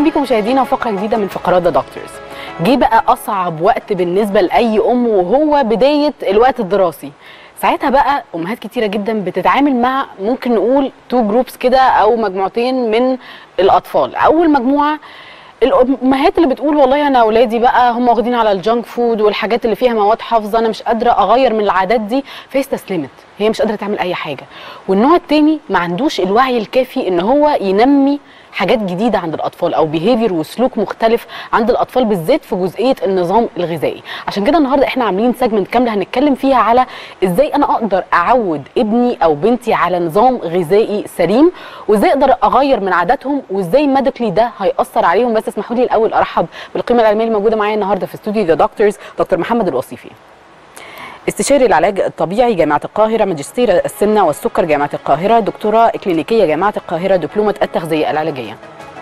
بيكم مشاهدينا وفقره جديده من فقرات ذا دكتورز جه بقى اصعب وقت بالنسبه لاي ام وهو بدايه الوقت الدراسي ساعتها بقى امهات كتيره جدا بتتعامل مع ممكن نقول تو جروبس كده او مجموعتين من الاطفال اول مجموعه الامهات اللي بتقول والله انا اولادي بقى هم واخدين على الجانك فود والحاجات اللي فيها مواد حافظه انا مش قادره اغير من العادات دي فهي استسلمت هي مش قادره تعمل اي حاجه والنوع التاني ما عندوش الوعي الكافي ان هو ينمي حاجات جديده عند الاطفال او بيهيفير وسلوك مختلف عند الاطفال بالذات في جزئيه النظام الغذائي عشان كده النهارده احنا عاملين سيجمنت كامله هنتكلم فيها على ازاي انا اقدر اعود ابني او بنتي على نظام غذائي سليم وازاي اقدر اغير من عاداتهم وازاي ميديكلي ده هياثر عليهم بس اسمحوا لي الاول ارحب بالقيمه العلميه الموجوده معايا النهارده في استوديو ذا دكتورز دكتور محمد الوصيفي استشاري العلاج الطبيعي جامعة القاهرة ماجستير السمنة والسكر جامعة القاهرة دكتوراه إكلينيكية جامعة القاهرة دبلومة التغذية العلاجية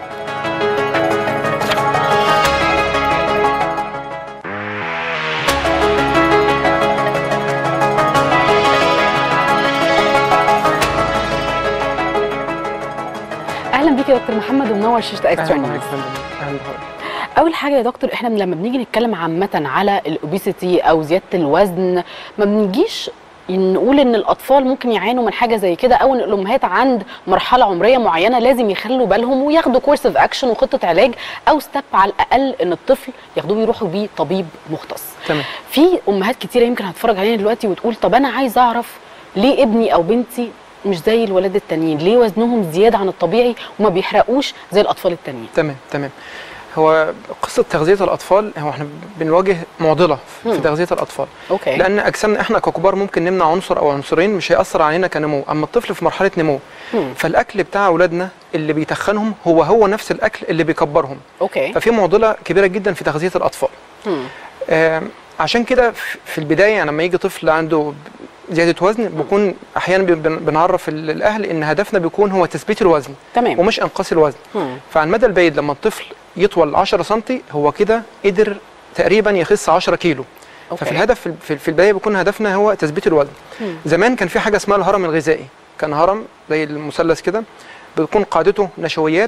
اهلا بيك يا دكتور محمد ومنور شاشه اكسترا اهلا نيوز بحضرتك اهلا بحضرتك اول حاجه يا دكتور احنا لما بنيجي نتكلم عامه على الاوبيسيتي او زياده الوزن ما بنجيش نقول ان الاطفال ممكن يعانوا من حاجه زي كده او ان الامهات عند مرحله عمريه معينه لازم يخلوا بالهم وياخدوا كورس اوف اكشن وخطه علاج او ستيب على الاقل ان الطفل ياخدوه يروحوا بيه طبيب مختص تمام في امهات كتيره يمكن هتتفرج علينا دلوقتي وتقول طب انا عايز اعرف ليه ابني او بنتي مش زي الولاد التانيين ليه وزنهم زياده عن الطبيعي وما بيحرقوش زي الاطفال التانيين تمام تمام هو قصه تغذيه الاطفال هو احنا بنواجه معضله في مم. تغذيه الاطفال اوكي لان اجسامنا احنا ككبار ممكن نمنع عنصر او عنصرين مش هياثر علينا كنمو اما الطفل في مرحله نمو مم. فالاكل بتاع اولادنا اللي بيتخنهم هو هو نفس الاكل اللي بيكبرهم اوكي ففي معضله كبيره جدا في تغذيه الاطفال مم. آم، عشان كده في- في البدايه يعني لما يجي طفل عنده زياده وزن بيكون احيانا بن- بنعرف ال- الاهل ان هدفنا بيكون هو تثبيت الوزن تمام ومش انقاص الوزن مم. فعلى المدى البعيد لما الطفل يطول 10 سم هو كده قدر تقريبا يخس 10 كيلو أوكي. ففي الهدف في- في, في البدايه بيكون هدفنا هو تثبيت الوزن مم. زمان كان في حاجه اسمها الهرم الغذائي كان هرم زي المثلث كده بتكون قاعدته نشويات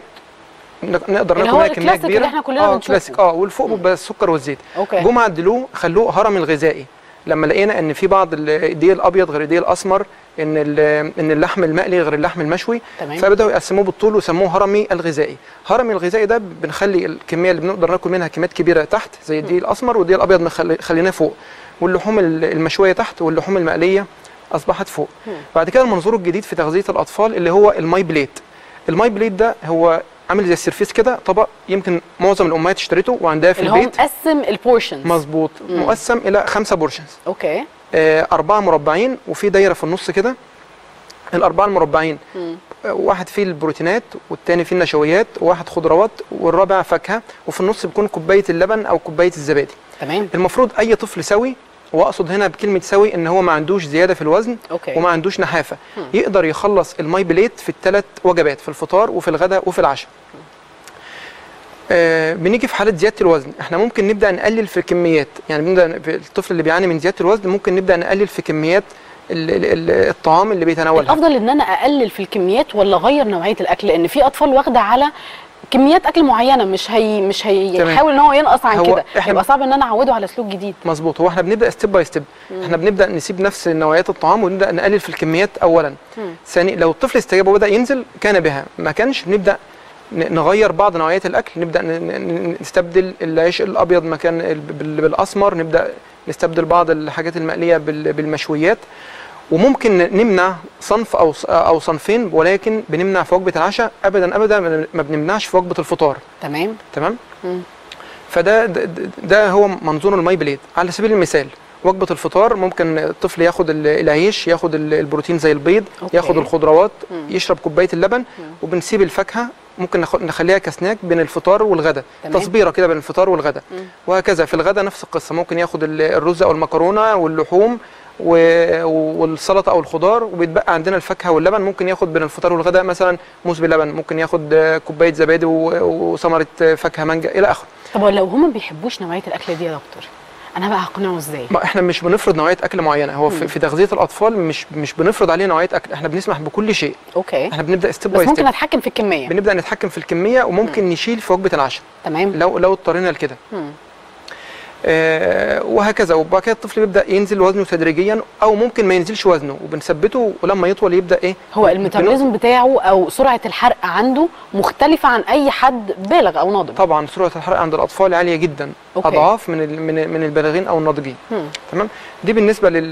ن- نقدر اللي ناكل هو منها كميه الكلاسيك كبيره اللي احنا كلنا اه بنشوفه. كلاسيك اه والفوق بيبقى السكر والزيت اوكي جم عدلوه خلوه هرم الغذائي لما لقينا ان في بعض ال- الدقيق الابيض غير الدقيق الاسمر ان ال- ان اللحم المقلي غير اللحم المشوي تمام فبداوا يقسموه بالطول وسموه هرمي الغذائي هرمي الغذائي ده بنخلي الكميه اللي بنقدر ناكل منها كميات كبيره تحت زي الدقيق الاسمر والدقيق الابيض مخلي- خليناه فوق واللحوم ال- المشويه تحت واللحوم المقليه اصبحت فوق مم. بعد كده المنظور الجديد في تغذيه الاطفال اللي هو الماي بليت الماي بليت ده هو عامل زي السرفيس كده طبق يمكن معظم الامهات اشتريته وعندها في اللي هو البيت مقسم البورشنز مظبوط مم. مقسم الى خمسه بورشنز اوكي آه، أربعة مربعين وفي دايرة في النص كده الأربعة المربعين مم. آه، واحد فيه البروتينات والتاني فيه النشويات وواحد خضروات والرابع فاكهة وفي النص بيكون كوباية اللبن أو كوباية الزبادي تمام المفروض أي طفل سوي وأقصد هنا بكلمة سوي إن هو ما عندوش زيادة في الوزن اوكي وما عندوش نحافة مم. يقدر يخلص الماي بليت في الثلاث وجبات في الفطار وفي الغداء وفي العشاء آه بنيجي في حاله زياده الوزن احنا ممكن نبدا نقلل في الكميات يعني بنبدا في الطفل اللي بيعاني من زياده الوزن ممكن نبدا نقلل في كميات ال ال ال الطعام اللي بيتناولها الافضل ان انا اقلل في الكميات ولا اغير نوعيه الاكل لان في اطفال واخده على كميات اكل معينه مش هي مش تمام. هيحاول ان هو ينقص عن هو كده إحنا- يبقى صعب ان انا اعوده على سلوك جديد مظبوط هو احنا بنبدا ستيب باي ستيب احنا بنبدا نسيب نفس نوعيات الطعام ونبدا نقلل في الكميات اولا مم. ثاني لو الطفل استجاب وبدا ينزل كان بها ما كانش بنبدا ن- نغير بعض نوعيات الاكل نبدا ن- ن- نستبدل العيش الابيض مكان ال- بال- بالاسمر نبدا نستبدل بعض الحاجات المقليه بال- بالمشويات وممكن نمنع صنف او ص- او صنفين ولكن بنمنع في وجبه العشاء ابدا ابدا ما بنمنعش في وجبه الفطار تمام تمام مم. فده ده, ده- ده هو منظور الماي بليد على سبيل المثال وجبه الفطار ممكن الطفل ياخد ال- العيش ياخد ال- البروتين زي البيض أوكي. ياخد الخضروات مم. يشرب كوبايه اللبن وبنسيب الفاكهه ممكن ناخ- نخليها كسناك بين الفطار والغداء تمام. تصبيره كده بين الفطار والغداء مم. وهكذا في الغداء نفس القصه ممكن ياخد ال- الرز او المكرونه واللحوم و- والسلطه او الخضار وبيتبقى عندنا الفاكهه واللبن ممكن ياخد بين الفطار والغداء مثلا موز بلبن ممكن ياخد آه، كوبايه زبادي و- وثمره آه، فاكهه مانجا الى اخره طب لو هم ما بيحبوش نوعيه الاكل دي يا دكتور انا بقى هقنعه ازاي ما احنا مش بنفرض نوعيه اكل معينه هو في, في تغذيه الاطفال مش مش بنفرض عليه نوعيه اكل احنا بنسمح بكل شيء اوكي احنا بنبدا ستيب بس باي ممكن ستيب اتحكم في الكميه بنبدا نتحكم في الكميه وممكن نشيل في وجبه العشاء تمام لو لو اضطرينا لكده مم. آه وهكذا وبعد كده الطفل بيبدا ينزل وزنه تدريجيا او ممكن ما ينزلش وزنه وبنثبته ولما يطول يبدا ايه هو الميتابوليزم بتاعه او سرعه الحرق عنده مختلفه عن اي حد بالغ او ناضج طبعا سرعه الحرق عند الاطفال عاليه جدا أوكي. اضعاف من ال- من من البالغين او الناضجين مم. تمام دي بالنسبه لل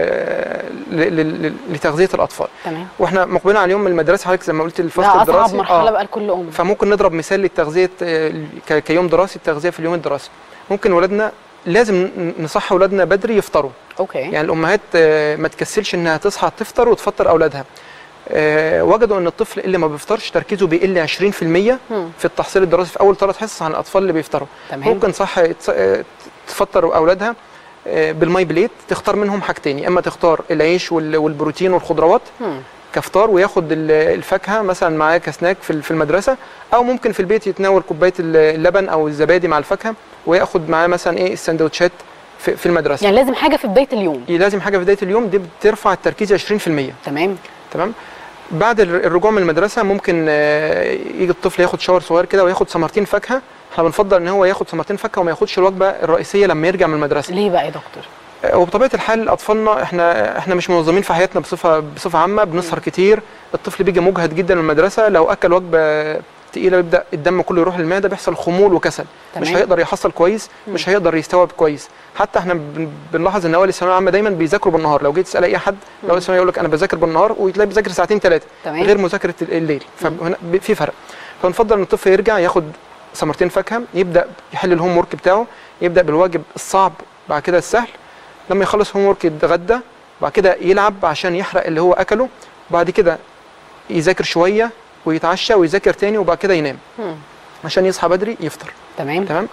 ل- ل- ل- لتغذيه الاطفال تمام واحنا مقبلين على اليوم المدرسه حضرتك زي ما قلت الفصل ده اصعب الدراسي مرحله آه. بقى لكل ام فممكن نضرب مثال للتغذيه آه، ك- كيوم دراسي التغذيه في اليوم الدراسي ممكن ولادنا لازم ن- نصحي ولادنا بدري يفطروا اوكي يعني الامهات آه، ما تكسلش انها تصحى تفطر وتفطر اولادها آه، وجدوا ان الطفل اللي ما بيفطرش تركيزه بيقل 20% مم. في التحصيل الدراسي في اول ثلاث حصص عن الاطفال اللي بيفطروا تمام ممكن صح تص- آه، تفطر اولادها آه، بالماي بليت تختار منهم حاجتين يا اما تختار العيش وال- والبروتين والخضروات مم. كفطار وياخد ال- الفاكهه مثلا معاه كسناك في ال- في المدرسه او ممكن في البيت يتناول كوبايه ال- اللبن او الزبادي مع الفاكهه وياخد معاه مثلا ايه السندوتشات في, في المدرسه يعني لازم حاجه في بدايه اليوم لازم حاجه في بدايه اليوم دي بترفع التركيز 20% تمام تمام بعد الر- الرجوع من المدرسه ممكن آه، يجي الطفل ياخد شاور صغير كده وياخد ثمرتين فاكهه احنا بنفضل ان هو ياخد ثمرتين فاكهه وما ياخدش الوجبه الرئيسيه لما يرجع من المدرسه ليه بقى يا دكتور آه، وبطبيعه الحال اطفالنا احنا احنا مش منظمين في حياتنا بصفه بصفه عامه بنسهر كتير الطفل بيجي مجهد جدا من المدرسه لو اكل وجبه تقيله بيبدا الدم كله يروح للمعده بيحصل خمول وكسل مش تمام. هيقدر يحصل كويس مش هيقدر يستوعب كويس حتى احنا بن- بنلاحظ ان اوائل الثانويه العامه دايما بيذاكروا بالنهار لو جيت تسال اي حد اوائل الثانويه يقول لك انا بذاكر بالنهار وتلاقي بيذاكر ساعتين ثلاثه تمام. غير مذاكره الليل فهنا ب- في فرق فنفضل ان الطفل يرجع ياخد ثمرتين فاكهه يبدا يحل الهوم ورك بتاعه يبدا بالواجب الصعب بعد كده السهل لما يخلص هوم ورك يتغدى بعد كده يلعب عشان يحرق اللي هو اكله وبعد كده يذاكر شويه ويتعشى ويذاكر تاني وبعد كده ينام مم. عشان يصحى بدري يفطر تمام تمام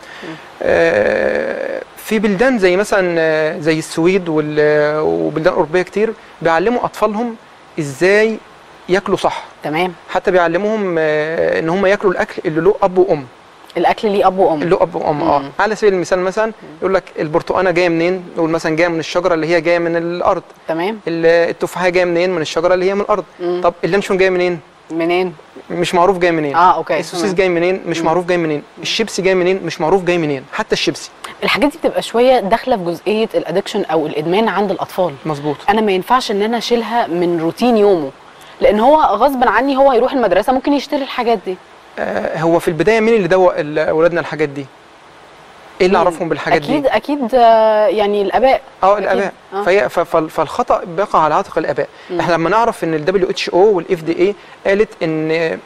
آه في بلدان زي مثلا آه، زي السويد وال- وبلدان اوروبيه كتير بيعلموا اطفالهم ازاي ياكلوا صح تمام حتى بيعلموهم آه، ان هم ياكلوا الاكل اللي له اب وام الاكل ليه اب وام اللي له اب وام اه مم. على سبيل المثال مثلا يقول لك البرتقانه جايه منين نقول مثلا جايه من الشجره اللي هي جايه من الارض تمام ال- التفاحه جايه منين من الشجره اللي هي من الارض مم. طب اللانشون جاي منين منين مش معروف جاي منين اه اوكي السوسيس تمام. جاي منين مش معروف جاي منين الشيبسي جاي منين مش معروف جاي منين حتى الشيبسي الحاجات دي بتبقى شويه داخله في جزئيه الادكشن او الادمان عند الاطفال مظبوط انا ما ينفعش ان انا اشيلها من روتين يومه لان هو غصب عني هو هيروح المدرسه ممكن يشتري الحاجات دي آه، هو في البدايه مين اللي دوق ال- اولادنا الحاجات دي؟ ايه اللي مين؟ عرفهم بالحاجات اكيد دي؟ اكيد آه، يعني الاباء اه أكيد. الاباء آه. فهي ف- فال- فالخطا بيقع على عاتق الاباء مم. احنا لما نعرف ان الدبليو اتش او والاف دي اي قالت ان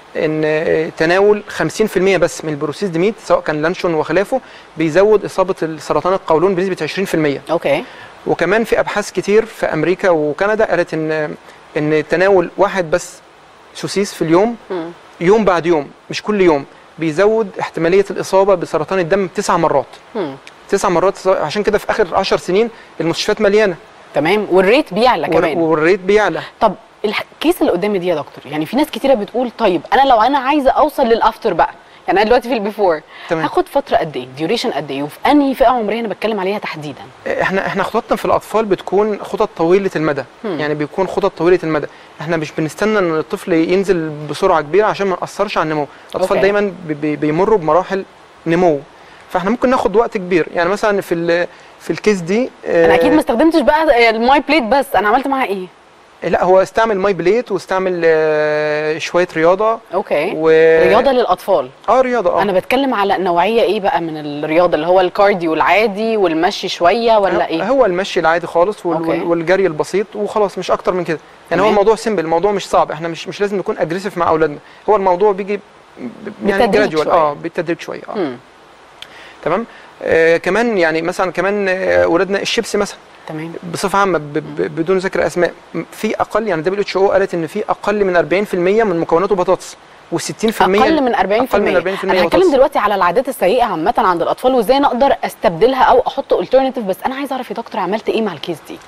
ان تناول 50% بس من البروسيسد ميت سواء كان لانشون وخلافه بيزود اصابه السرطان القولون بنسبه 20% اوكي وكمان في ابحاث كتير في امريكا وكندا قالت ان ان تناول واحد بس سوسيس في اليوم مم. يوم بعد يوم مش كل يوم بيزود احتماليه الاصابه بسرطان الدم تسع مرات مم. تسع مرات عشان كده في اخر 10 سنين المستشفيات مليانه تمام والريت بيعلى وال- كمان والريت بيعلى طب الح- الكيس اللي قدامي دي يا دكتور يعني في ناس كتيره بتقول طيب انا لو انا عايزه اوصل للافتر بقى يعني انا دلوقتي في البيفور تمام. هاخد فتره قد ايه ديوريشن قد ايه وفي انهي فئه عمريه انا بتكلم عليها تحديدا احنا احنا خططنا في الاطفال بتكون خطط طويله المدى مم. يعني بيكون خطط طويله المدى احنا مش بنستنى ان الطفل ينزل بسرعه كبيره عشان ما ناثرش على النمو الاطفال أوكي. دايما بي- بي- بيمروا بمراحل نمو فاحنا ممكن ناخد وقت كبير يعني مثلا في ال- في الكيس دي انا اكيد ما آه، استخدمتش بقى الماي بليت بس انا عملت معاها ايه لا هو استعمل ماي بليت واستعمل آه، شويه رياضه اوكي و رياضه للاطفال اه رياضه اه انا بتكلم على نوعيه ايه بقى من الرياضه اللي هو الكارديو العادي والمشي شويه ولا هو- ايه هو المشي العادي خالص وال- أوكي. وال- والجري البسيط وخلاص مش اكتر من كده يعني هو تمام. الموضوع سيمبل الموضوع مش صعب احنا مش مش لازم نكون اجريسيف مع اولادنا هو الموضوع بيجي ب- يعني بالتدريج gradual، شوية. اه بالتدريج شويه اه مم. تمام آه كمان يعني مثلا كمان آه، اولادنا الشيبسي مثلا تمام بصفه عامه ب- ب- بدون ذكر اسماء م- في اقل يعني دبليو اتش او قالت ان في اقل من 40% من مكوناته بطاطس و60% اقل من 40% اقل من 40% انا هتكلم بطاطس. دلوقتي على العادات السيئه عامه عند الاطفال وازاي انا اقدر استبدلها او احط الترناتيف بس انا عايزه اعرف يا دكتور عملت ايه مع الكيس دي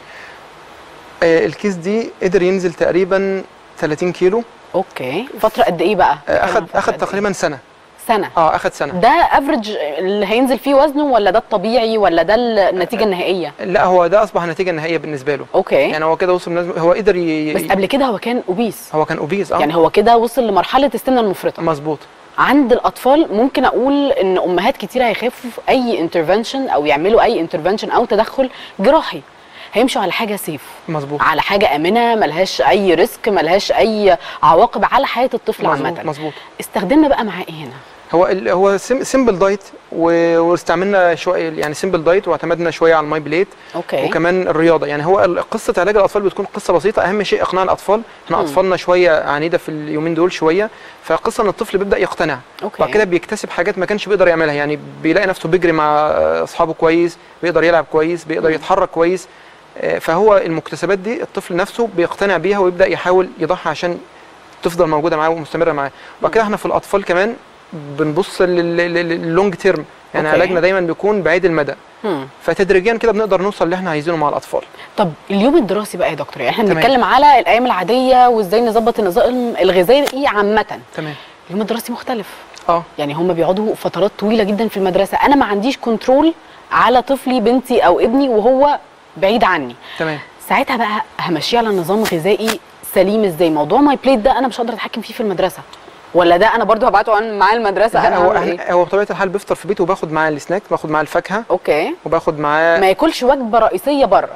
آه الكيس دي قدر ينزل تقريبا 30 كيلو اوكي فتره قد ايه بقى آه بتكلم عن اخد فترة اخد قد إيه؟ تقريبا سنه سنه اه اخد سنه ده افريج اللي هينزل فيه وزنه ولا ده الطبيعي ولا ده النتيجه النهائيه لا هو ده اصبح النتيجه النهائيه بالنسبه له اوكي يعني هو كده وصل لازم- هو قدر ي... بس قبل كده هو كان اوبيس هو كان اوبيز اه يعني هو كده وصل لمرحله السمنه المفرطه مظبوط عند الاطفال ممكن اقول ان امهات كتير هيخافوا في اي انترفنشن او يعملوا اي انترفنشن او تدخل جراحي هيمشوا على حاجه سيف مظبوط على حاجه امنه ملهاش اي ريسك ملهاش اي عواقب على حياه الطفل مظبوط عامه مظبوط استخدمنا بقى معاه ايه هنا هو ال... هو سم... سيمبل دايت و... واستعملنا شويه يعني سيمبل دايت واعتمدنا شويه على الماي بليت اوكي وكمان الرياضه يعني هو ال- قصه علاج الاطفال بتكون قصه بسيطه اهم شيء اقناع الاطفال احنا مم. اطفالنا شويه عنيده في اليومين دول شويه فقصه ان الطفل بيبدا يقتنع اوكي وبعد كده بيكتسب حاجات ما كانش بيقدر يعملها يعني بيلاقي نفسه بيجري مع اصحابه كويس بيقدر يلعب كويس بيقدر مم. يتحرك كويس آه، فهو المكتسبات دي الطفل نفسه بيقتنع بيها ويبدا يحاول يضحي عشان تفضل موجوده معاه ومستمره معاه وبعد كده احنا في الاطفال كمان بنبص لللونج تيرم يعني أوكي. علاجنا دايما بيكون بعيد المدى مم. فتدريجيا كده بنقدر نوصل اللي احنا عايزينه مع الاطفال طب اليوم الدراسي بقى يا دكتور يعني احنا تمام. بنتكلم على الايام العاديه وازاي نظبط النظام الغذائي عامه تمام اليوم الدراسي مختلف اه يعني هم بيقعدوا فترات طويله جدا في المدرسه انا ما عنديش كنترول على طفلي بنتي او ابني وهو بعيد عني تمام ساعتها بقى همشيه على نظام غذائي سليم ازاي موضوع ماي بليت ده انا مش هقدر اتحكم فيه في المدرسه ولا ده انا برضو هبعته عن- معاه المدرسه لا انا هو هعمل ايه احنا هو بطبيعه الحال بيفطر في بيته وباخد معاه السناك باخد معاه الفاكهه اوكي وباخد معاه ما ياكلش وجبه رئيسيه بره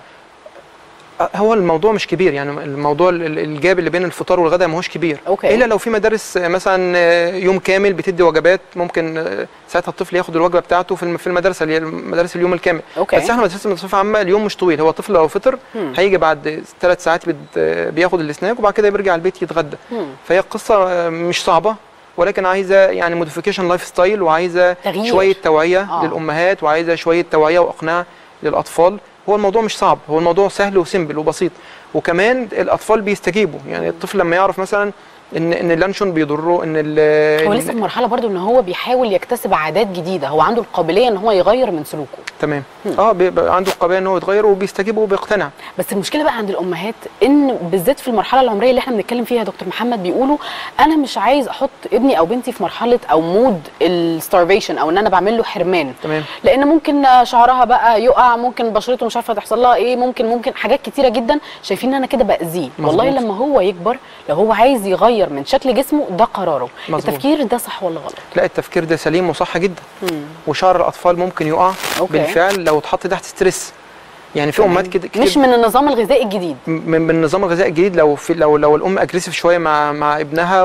هو الموضوع مش كبير يعني الموضوع ال- ال- الجاب اللي بين الفطار والغداء ما هوش كبير أوكي. الا لو في مدارس آه، مثلا آه، يوم كامل بتدي وجبات ممكن آه، ساعتها الطفل ياخد الوجبه بتاعته في الم- في المدرسه اللي هي مدارس اليوم الكامل اوكي بس احنا مدرسه بصفه عامه اليوم مش طويل هو الطفل لو فطر مم. هيجي بعد ثلاث ساعات بيد- آه، بياخد السناك وبعد كده بيرجع البيت يتغدى مم. فهي القصه آه، مش صعبه ولكن عايزه يعني موديفيكيشن لايف ستايل وعايزه تغيير. شويه توعيه آه. آه. للامهات وعايزه شويه توعيه واقناع للاطفال هو الموضوع مش صعب هو الموضوع سهل وسيمبل وبسيط وكمان الاطفال بيستجيبوا يعني الطفل لما يعرف مثلا ان ان اللانشون بيضره ان ال- هو إن- لسه في مرحله برضو ان هو بيحاول يكتسب عادات جديده هو عنده القابليه ان هو يغير من سلوكه تمام اه بيبقى عنده القابليه ان هو يتغير وبيستجيب وبيقتنع بس المشكله بقى عند الامهات ان بالذات في المرحله العمريه اللي احنا بنتكلم فيها يا دكتور محمد بيقولوا انا مش عايز احط ابني او بنتي في مرحله او مود الستارفيشن او ان انا بعمل له حرمان تمام لان ممكن شعرها بقى يقع ممكن بشرته مش عارفه تحصل لها ايه ممكن ممكن حاجات كتيره جدا شايفين ان انا كده باذيه والله مظبوط. لما هو يكبر لو هو عايز يغير من شكل جسمه ده قراره مظبوط. التفكير ده صح ولا غلط لا التفكير ده سليم وصح جدا مم. وشعر الاطفال ممكن يقع أوكي. بالفعل لو اتحط تحت ستريس يعني في تمام. امهات كده كتير مش من النظام الغذائي الجديد من من النظام الغذائي الجديد لو في لو لو الام اجريسيف شويه مع مع ابنها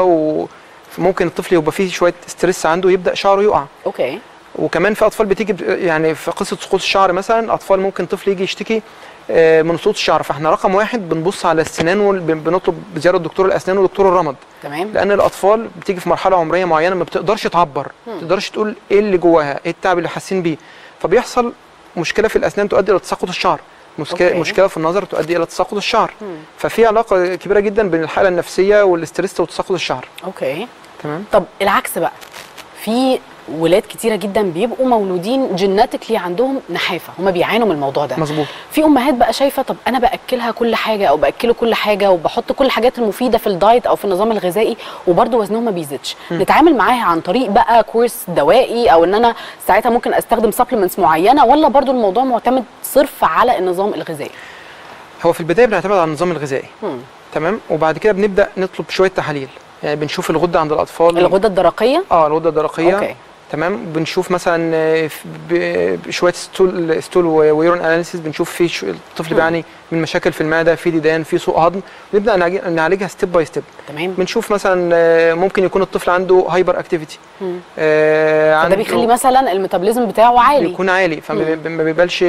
وممكن الطفل يبقى فيه شويه ستريس عنده يبدا شعره يقع اوكي وكمان في اطفال بتيجي ب- يعني في قصه سقوط الشعر مثلا اطفال ممكن طفل يجي يشتكي آه، من سقوط الشعر فاحنا رقم واحد بنبص على السنان وال- بن- بنطلب زياره دكتور الاسنان ودكتور الرمد تمام لان الاطفال بتيجي في مرحله عمريه معينه ما بتقدرش تعبر مم. ما تقدرش تقول ايه اللي جواها ايه التعب اللي حاسين بيه فبيحصل مشكله في الاسنان تؤدي الى تساقط الشعر مشكله أوكي. مشكله في النظر تؤدي الى تساقط الشعر مم. ففي علاقه كبيره جدا بين الحاله النفسيه والاسترس وتساقط الشعر اوكي تمام طب العكس بقى في ولاد كتيره جدا بيبقوا مولودين جيناتيكلي عندهم نحافه هما بيعانوا من الموضوع ده مظبوط في امهات بقى شايفه طب انا باكلها كل حاجه او باكله كل حاجه وبحط كل الحاجات المفيده في الدايت او في النظام الغذائي وبرده وزنهم ما بيزيدش نتعامل معاها عن طريق بقى كورس دوائي او ان انا ساعتها ممكن استخدم سبلمنتس معينه ولا برده الموضوع معتمد صرف على النظام الغذائي هو في البدايه بنعتمد على النظام الغذائي مم. تمام وبد كده بنبدا نطلب شويه تحاليل يعني بنشوف الغده عند الاطفال الغده الدرقيه اه الغده الدرقيه اوكي تمام بنشوف مثلا آه، ف- ب- بشويه ستول ستول ويورون اناليسيس بنشوف في شو- الطفل مم. بيعاني من مشاكل في المعده في ديدان في سوء هضم نبدا نعالج- نعالجها ستيب باي ستيب تمام بنشوف مثلا آه، ممكن يكون الطفل عنده هايبر اكتيفيتي مم. آه فده بيخلي مثلا الميتابوليزم بتاعه عالي بيكون عالي فما بي- ما بيبقاش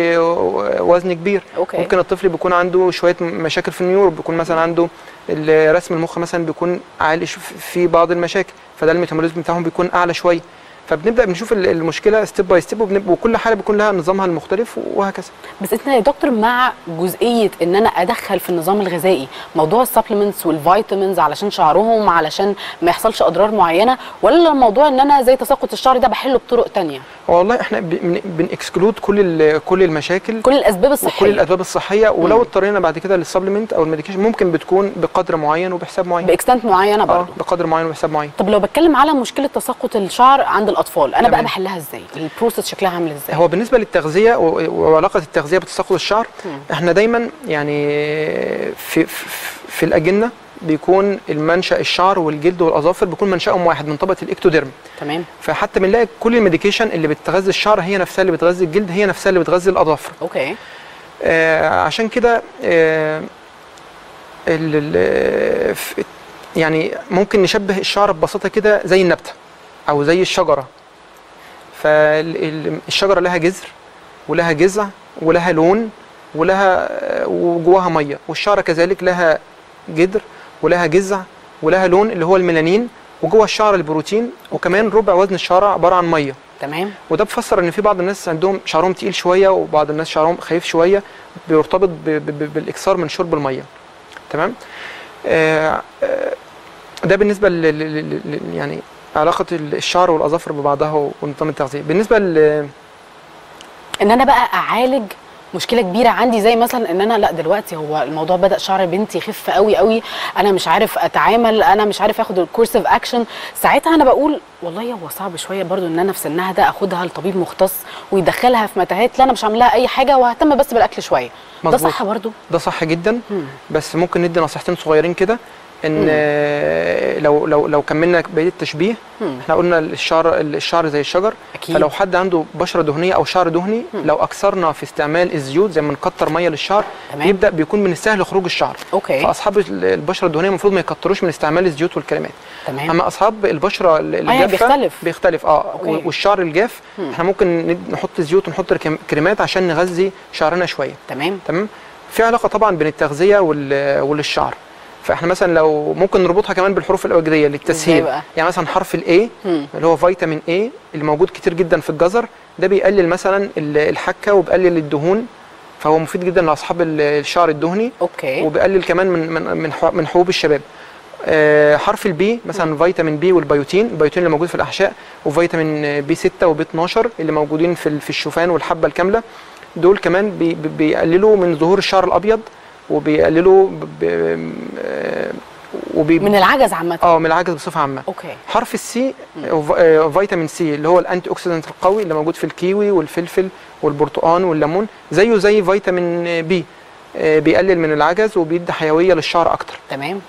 وزن كبير اوكي ممكن الطفل بيكون عنده شويه مشاكل في النيور بيكون مثلا عنده ال- رسم المخ مثلا بيكون عالي شو- في بعض المشاكل فده الميتابوليزم بتاعهم بيكون اعلى شويه فبنبدا بنشوف ال- المشكله ستيب باي ستيب وكل حاله بيكون لها نظامها المختلف وهكذا بس انت يا دكتور مع جزئيه ان انا ادخل في النظام الغذائي موضوع السبلمنتس والفيتامينز علشان شعرهم علشان ما يحصلش اضرار معينه ولا الموضوع ان انا زي تساقط الشعر ده بحله بطرق تانية والله احنا بن- بنكسكلود كل ال- كل المشاكل كل الاسباب الصحيه وكل الاسباب الصحيه ولو مم. اضطرينا بعد كده للسبلمنت او الميديكيشن ممكن بتكون بقدر معين وبحساب معين باكستنت معينه اه برضه بقدر معين وبحساب معين طب لو بتكلم على مشكله تساقط الشعر عند الاطفال انا بقى تمام. بحلها ازاي البروسيس شكلها عامل ازاي هو بالنسبه للتغذيه و- وعلاقه التغذيه بتساقط الشعر مم. احنا دايما يعني في في, في الاجنه بيكون المنشا الشعر والجلد والاظافر بيكون منشاهم واحد من طبقه الاكتوديرم تمام فحتى بنلاقي كل الميديكيشن اللي بتغذي الشعر هي نفسها اللي بتغذي الجلد هي نفسها اللي بتغذي الاظافر اوكي آه عشان كده آه ال- ال- ف- يعني ممكن نشبه الشعر ببساطه كده زي النبته او زي الشجره فالشجره لها جذر ولها جذع ولها لون ولها وجواها ميه والشعره كذلك لها جذر ولها جذع ولها لون اللي هو الميلانين وجوه الشعر البروتين وكمان ربع وزن الشعر عباره عن ميه تمام وده بفسر ان في بعض الناس عندهم شعرهم تقيل شويه وبعض الناس شعرهم خفيف شويه بيرتبط ب- ب- ب- بالاكثار من شرب الميه تمام آه، آه، ده بالنسبه ل ل- ل- ل- يعني علاقه الشعر والاظافر ببعضها ونظام التغذيه بالنسبه ل ان انا بقى اعالج مشكله كبيره عندي زي مثلا ان انا لا دلوقتي هو الموضوع بدا شعر بنتي يخف قوي قوي انا مش عارف اتعامل انا مش عارف اخد الكورسيف اكشن ساعتها انا بقول والله هو صعب شويه برضو ان انا في سنها ده اخدها لطبيب مختص ويدخلها في متاهات لا انا مش هعمل لها اي حاجه وههتم بس بالاكل شويه ده مظبوط. صح برضو ده صح جدا مم. بس ممكن ندي نصيحتين صغيرين كده ان مم. آه، لو لو لو كملنا بقيه التشبيه مم. احنا قلنا الشعر الشعر زي الشجر اكيد فلو حد عنده بشره دهنيه او شعر دهني مم. لو اكثرنا في استعمال الزيوت زي ما نكتر ميه للشعر تمام يبدا بيكون من السهل خروج الشعر اوكي فاصحاب ال- البشره الدهنيه المفروض ما يكتروش من استعمال الزيوت والكريمات تمام اما اصحاب البشره ال- آه، الجافه بيختلف. بيختلف اه أوكي. و- والشعر الجاف مم. احنا ممكن ند- نحط زيوت ونحط كريم- كريمات عشان نغذي شعرنا شويه تمام تمام في علاقه طبعا بين التغذيه وال- والشعر فاحنا مثلا لو ممكن نربطها كمان بالحروف الابجديه إزاي للتسهيل بقى؟ يعني مثلا حرف الاي مم. اللي هو فيتامين اي اللي موجود كتير جدا في الجزر ده بيقلل مثلا ال- الحكه وبيقلل الدهون فهو مفيد جدا لاصحاب ال- الشعر الدهني اوكي وبيقلل كمان من من من حو- من حبوب الشباب آه، حرف البي مثلا فيتامين بي والبيوتين البيوتين اللي موجود في الاحشاء وفيتامين بي 6 وبي 12 اللي موجودين في ال- في الشوفان والحبه الكامله دول كمان بي بي- بيقللوا من ظهور الشعر الابيض وبيقللوا ب- ب- آه، وبي من العجز عامه اه من العجز بصفه عامه اوكي حرف السي آه، فيتامين سي اللي هو الانتي اوكسيدنت القوي اللي موجود في الكيوي والفلفل والبرتقال والليمون زيه زي فيتامين بي آه، بيقلل من العجز وبيدي حيويه للشعر اكتر تمام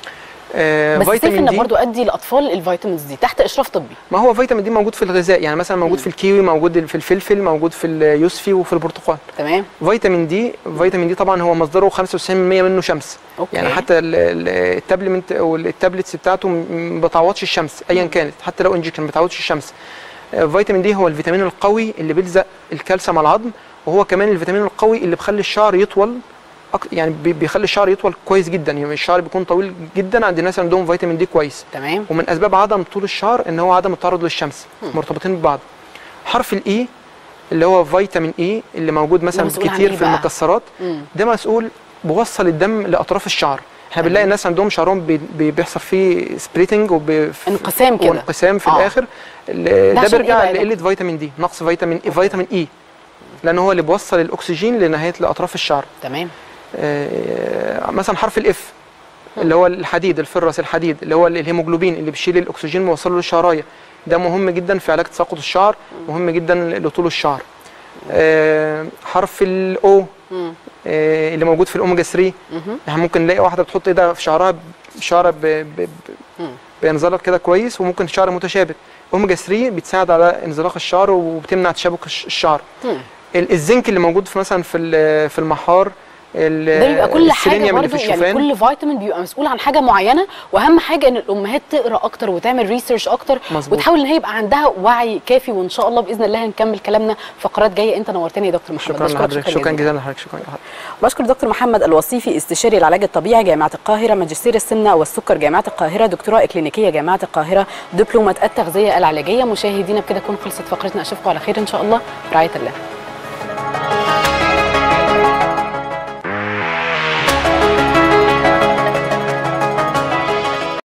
آه، بس سيف فيتامين ان دي برضو ادي الاطفال الفيتامينز دي تحت اشراف طبي ما هو فيتامين دي موجود في الغذاء يعني مثلا موجود في الكيوي موجود في الفلفل موجود في اليوسفي وفي البرتقال تمام فيتامين دي فيتامين دي طبعا هو مصدره 95% منه شمس اوكي يعني حتى ال- ال- التابلمنت او التابلتس بتاعته م- ما بتعوضش الشمس ايا كانت حتى لو انجكشن ما بتعوضش الشمس آه، فيتامين دي هو الفيتامين القوي اللي بيلزق الكالسيوم على العظم وهو كمان الفيتامين القوي اللي بيخلي الشعر يطول أك- يعني بي- بيخلي الشعر يطول كويس جدا يعني الشعر بيكون طويل جدا عند الناس عندهم فيتامين دي كويس تمام ومن اسباب عدم طول الشعر ان هو عدم التعرض للشمس مم. مرتبطين ببعض حرف الاي اللي هو فيتامين اي اللي موجود مثلا مسؤول عن كتير إيه في بقى؟ المكسرات مم. ده مسؤول بوصل الدم لاطراف الشعر احنا تمام. بنلاقي الناس عندهم شعرهم بي بي بيحصل فيه سبريتنج وب انقسام كده وانقسام في آه. الاخر ال- ده عشان إيه بيرجع بقى يا لقله فيتامين دي نقص فيتامين اي فيتامين اي لان هو اللي بيوصل الاكسجين لنهايه لاطراف الشعر تمام آه، مثلا حرف الاف اللي هو الحديد الفرس الحديد اللي هو الهيموجلوبين اللي بيشيل الاكسجين ويوصله للشعرايه ده مهم جدا في علاج تساقط الشعر مهم جدا لطول الشعر آه، حرف الاو مم. اللي موجود في الاوميجا 3 مهم. يعني ممكن نلاقي واحده بتحط ايدها في شعرها شعرها ب- ب- ب- مم. بينزلق كده كويس وممكن شعر متشابك اوميجا 3 بتساعد على انزلاق الشعر وبتمنع تشابك الش- الشعر مم. ال- الزنك اللي موجود في مثلا في ال- في المحار ال- ده بيبقى كل حاجه السيلينيوم اللي برضه في يعني الشوفان كل فيتامين بيبقى مسؤول عن حاجه معينه واهم حاجه ان الامهات تقرا اكتر وتعمل ريسيرش اكتر مظبوط. وتحاول ان هي يبقى عندها وعي كافي وان شاء الله باذن الله هنكمل كلامنا فقرات جايه انت نورتني يا دكتور محمد شكرا بشكرك لحضرتك شكرا جزيلا. جزيلا لحضرتك شكرا لحضرتك بشكر دكتور محمد الوصيفي استشاري العلاج الطبيعي جامعة القاهرة ماجستير السمنة والسكر جامعة القاهرة دكتوراه إكلينيكية جامعة القاهرة دبلومة التغذيه العلاجيه مشاهدينا بكده تكون خلصت فقرتنا اشوفكم على خير ان شاء الله في رعايه الله